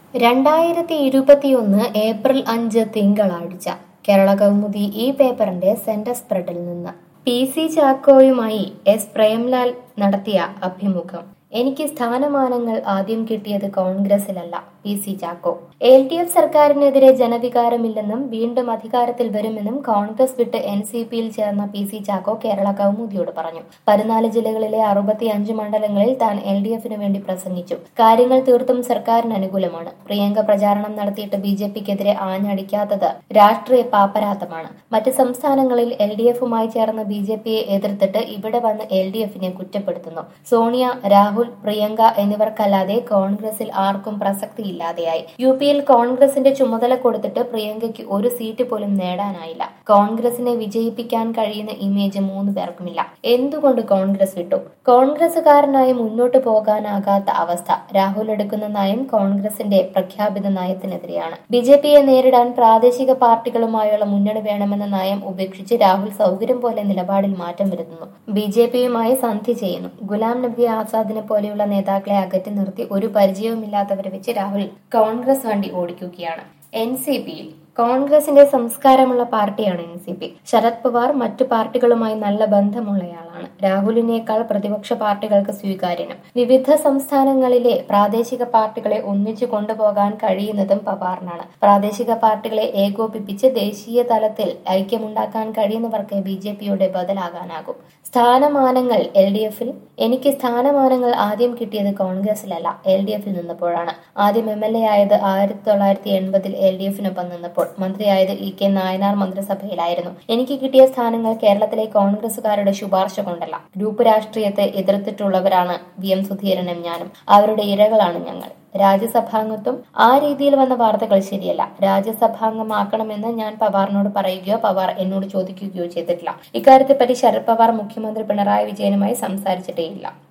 രണ്ടായിരത്തി ഇരുപത്തിയൊന്ന് ഏപ്രിൽ അഞ്ച് തിങ്കളാഴ്ച കേരള കൗമുദി ഈ പേപ്പറിന്റെ സെന്റർ സ്പ്രെഡിൽ നിന്ന് പി സി ചാക്കോയുമായി എസ് പ്രേംലാൽ നടത്തിയ അഭിമുഖം എനിക്ക് സ്ഥാനമാനങ്ങൾ ആദ്യം കിട്ടിയത് കോൺഗ്രസിലല്ല P C Chacko L D F സർക്കാരിനെതിരെ ജനവികാരമില്ലെന്നും വീണ്ടും അധികാരത്തിൽ വരുമെന്നും കോൺഗ്രസ് വിട്ട് എൻ സി പിയിൽ ചേർന്ന പി സി ചാക്കോ കേരള കൗമുദിയോട് പറഞ്ഞു പതിനാല് ജില്ലകളിലെ അറുപത്തി അഞ്ച് മണ്ഡലങ്ങളിൽ താൻ എൽ ഡി എഫിന് വേണ്ടി പ്രസംഗിച്ചു കാര്യങ്ങൾ തീർത്തും സർക്കാരിന് അനുകൂലമാണ് പ്രിയങ്ക പ്രചാരണം നടത്തിയിട്ട് ബി ജെ പിക്കെതിരെ ആഞ്ഞടിക്കാത്തത് രാഷ്ട്രീയ പാപ്പരാത്തമാണ് മറ്റ് സംസ്ഥാനങ്ങളിൽ എൽ ഡി എഫുമായി ചേർന്ന് ബി ജെ പിയെ എതിർത്തിട്ട് ഇവിടെ വന്ന് എൽ ഡി എഫിനെ കുറ്റപ്പെടുത്തുന്നു സോണിയ രാഹുൽ പ്രിയങ്ക എന്നിവർക്കല്ലാതെ കോൺഗ്രസിൽ ആർക്കും പ്രസക്തിയില്ലാതെയായി യു പിയിൽ കോൺഗ്രസിന്റെ ചുമതല കൊടുത്തിട്ട് പ്രിയങ്കയ്ക്ക് ഒരു സീറ്റ് പോലും നേടാനായില്ല കോൺഗ്രസിനെ വിജയിപ്പിക്കാൻ കഴിയുന്ന ഇമേജ് മൂന്ന് പേർക്കുമില്ല എന്തുകൊണ്ട് കോൺഗ്രസ് വിട്ടു കോൺഗ്രസുകാരനായി മുന്നോട്ട് പോകാനാകാത്ത അവസ്ഥ രാഹുൽ എടുക്കുന്ന നയം കോൺഗ്രസിന്റെ പ്രഖ്യാപിത നയത്തിനെതിരെയാണ് ബി ജെ പിയെ നേരിടാൻ പ്രാദേശിക പാർട്ടികളുമായുള്ള മുന്നണി വേണമെന്ന നയം ഉപേക്ഷിച്ച് രാഹുൽ സൗകര്യം പോലെ നിലപാടിൽ മാറ്റം വരുത്തുന്നു ബി ജെ പിയുമായി സന്ധി ചെയ്യുന്നു ഗുലാം നബി ആസാദിനെ പോലെയുള്ള നേതാക്കളെ അകറ്റി നിർത്തി ഒരു പരിചയവുമില്ലാത്തവരെ വെച്ച് രാഹുൽ കോൺഗ്രസ് വണ്ടി ഓടിക്കുകയാണ് എൻ സി പിയിൽ കോൺഗ്രസിന്റെ സംസ്കാരമുള്ള പാർട്ടിയാണ് N C P Sharad Pawar മറ്റു പാർട്ടികളുമായി നല്ല ബന്ധമുള്ളയാളാണ് രാഹുലിനേക്കാൾ പ്രതിപക്ഷ പാർട്ടികൾക്ക് സ്വീകാര്യനും വിവിധ സംസ്ഥാനങ്ങളിലെ പ്രാദേശിക പാർട്ടികളെ ഒന്നിച്ചു കൊണ്ടുപോകാൻ കഴിയുന്നതും പവാറിനാണ് പ്രാദേശിക പാർട്ടികളെ ഏകോപിപ്പിച്ച് ദേശീയ തലത്തിൽ ഐക്യമുണ്ടാക്കാൻ കഴിയുന്നവർക്ക് ബി ജെ പിയുടെ ബദലാകാനാകും സ്ഥാനമാനങ്ങൾ എൽ ഡി എഫിൽ എനിക്ക് സ്ഥാനമാനങ്ങൾ ആദ്യം കിട്ടിയത് കോൺഗ്രസിലല്ല എൽ ഡി എഫിൽ നിന്നപ്പോഴാണ് ആദ്യം എം എൽ എ ആയത് ആയിരത്തി തൊള്ളായിരത്തി എൺപതിൽ എൽ ഡി എഫിനൊപ്പം നിന്നപ്പോൾ മന്ത്രിയായത് ഇ കെ നായനാർ മന്ത്രിസഭയിലായിരുന്നു എനിക്ക് കിട്ടിയ സ്ഥാനങ്ങൾ കേരളത്തിലെ കോൺഗ്രസുകാരുടെ ശുപാർശ കൊണ്ടല്ല ഗ്രൂപ്പ് രാഷ്ട്രീയത്തെ എതിർത്തിട്ടുള്ളവരാണ് വി എം സുധീരനും ഞാനും അവരുടെ ഇരകളാണ് ഞങ്ങൾ രാജ്യസഭാംഗത്വം ആ രീതിയിൽ വന്ന വാർത്തകൾ ശരിയല്ല രാജ്യസഭാംഗമാക്കണമെന്ന് ഞാൻ പവാറിനോട് പറയുകയോ പവാർ എന്നോട് ചോദിക്കുകയോ ചെയ്തിട്ടില്ല ഇക്കാര്യത്തെപ്പറ്റി ശരത് പവാർ മുഖ്യമന്ത്രി പിണറായി വിജയനുമായി സംസാരിച്ചിട്ടേയില്ല